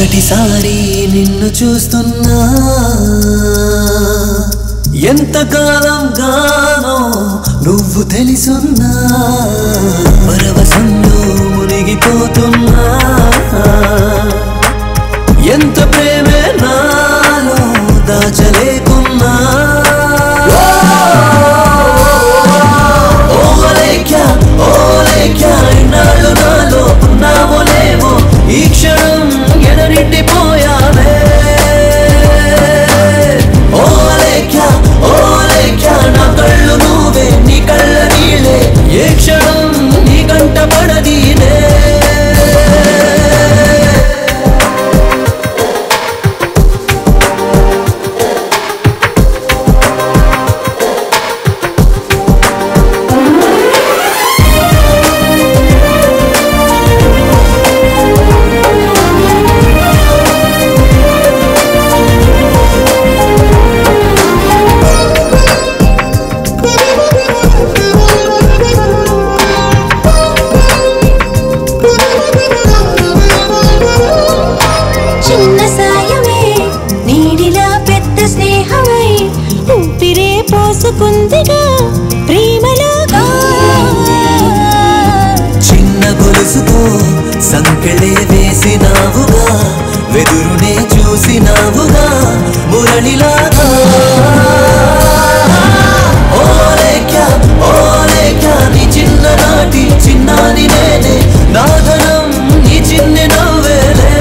మొదటిసారి నిన్ను చూస్తున్నా ఎంతకాలం గానో నువ్వు తెలుసున్నా పరవశంలో మునిగిపోతున్నా ఎంత ప్రేమే నాలో దాచలేకున్నా ఓలేఖ్య ఓలేఖ్య ఇన్నాళ్ళు నాలో ఉన్నావో లేవో ఈ క్షణం ఎడనిండిపోయావే ఓలేఖ్య ఓలేఖ్య నా కళ్ళు నువ్వే నీ కళ్ళ నీళ్ళే ఏ క్షణం నీ కంట పడదీనే చిన్న సాయమే నీడిలా పెద్ద స్నేహమై ఊపిరే పోసుకుందిగా ప్రేమలాగా చిన్న గొలుసుతో సంకెళే వేసినావుగా వెదురునే చూసినావుగా మురళిలాగా ఓలేఖ్య ఓలేఖ్య నీ చిన్ననాటి చిన్నాని నేనే నాదనం నీ చిన్ని నవ్వేలే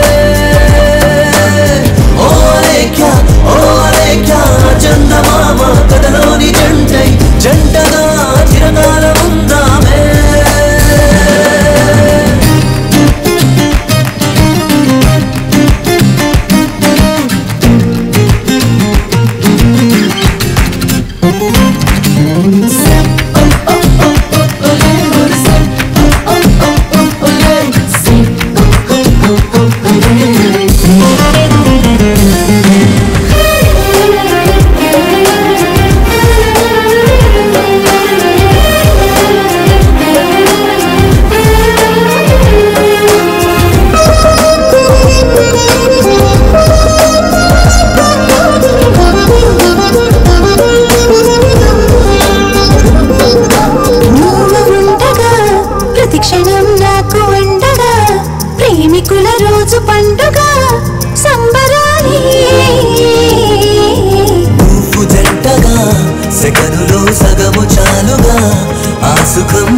ఓలేఖ్య ఓలేఖ్య చందమామ కథలోని జంటై జంటగా చిరకాలం ఉందామే నువ్వు ఉండగా ప్రతి క్షణం నాకు ఉండగా ప్రేమికుల రోజు పండుగ సంబరాలి నువ్వు జంటగా సెగనులో సగము చాలుగా ఆ సుఖం